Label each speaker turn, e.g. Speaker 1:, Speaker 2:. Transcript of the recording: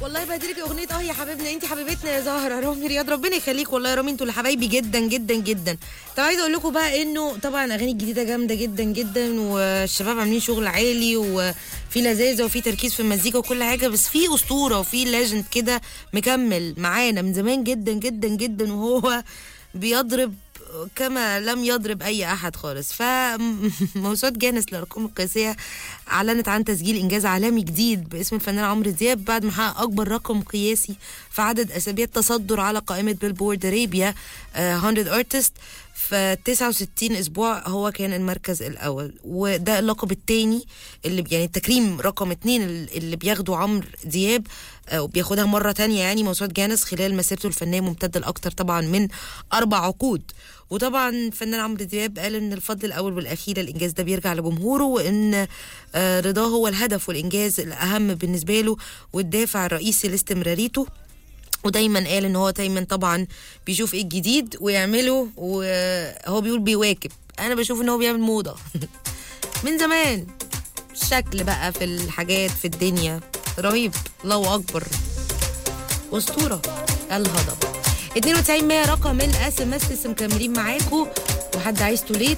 Speaker 1: والله بديلك اغنيه اه يا حبيبنا انت حبيبتنا يا زهره رامي رياض ربنا يخليك والله يا رامي انتوا اللي حبايبي جدا جدا جدا طب عايزه اقول لكم بقى انه طبعا اغاني الجديده جامده جدا جدا والشباب عاملين شغل عالي وفي لذاذه وفي تركيز في المزيكا وكل حاجه بس في اسطوره وفي ليجند كده مكمل معانا من زمان جدا جدا جدا وهو بيضرب كما لم يضرب اي احد خالص فموسوعه جانس للارقام القياسيه اعلنت عن تسجيل انجاز عالمي جديد باسم الفنان عمرو دياب بعد ما حقق اكبر رقم قياسي في عدد اسابيع التصدر على قائمه بيلبورد ارابيا 100 ارتست في 69 اسبوع هو كان المركز الاول وده اللقب الثاني اللي يعني التكريم رقم اتنين اللي بياخده عمرو دياب آه، وبياخدها مره تانية يعني موسوعه جانس خلال مسيرته الفنيه ممتده لاكثر طبعا من اربع عقود وطبعا الفنان عمرو دياب قال ان الفضل الاول والاخير الانجاز ده بيرجع لجمهوره وان آه، رضاه هو الهدف والانجاز الاهم بالنسبه له والدافع الرئيسي لاستمراريته ودايما قال ان هو دايما طبعا بيشوف ايه الجديد ويعمله وهو بيقول بيواكب انا بشوف ان هو بيعمل موضه من زمان شكل بقى في الحاجات في الدنيا رهيب الله اكبر اسطوره الهضبه 92 100 رقم الاس ام اس لسه مكملين معاكم وحد عايز توليت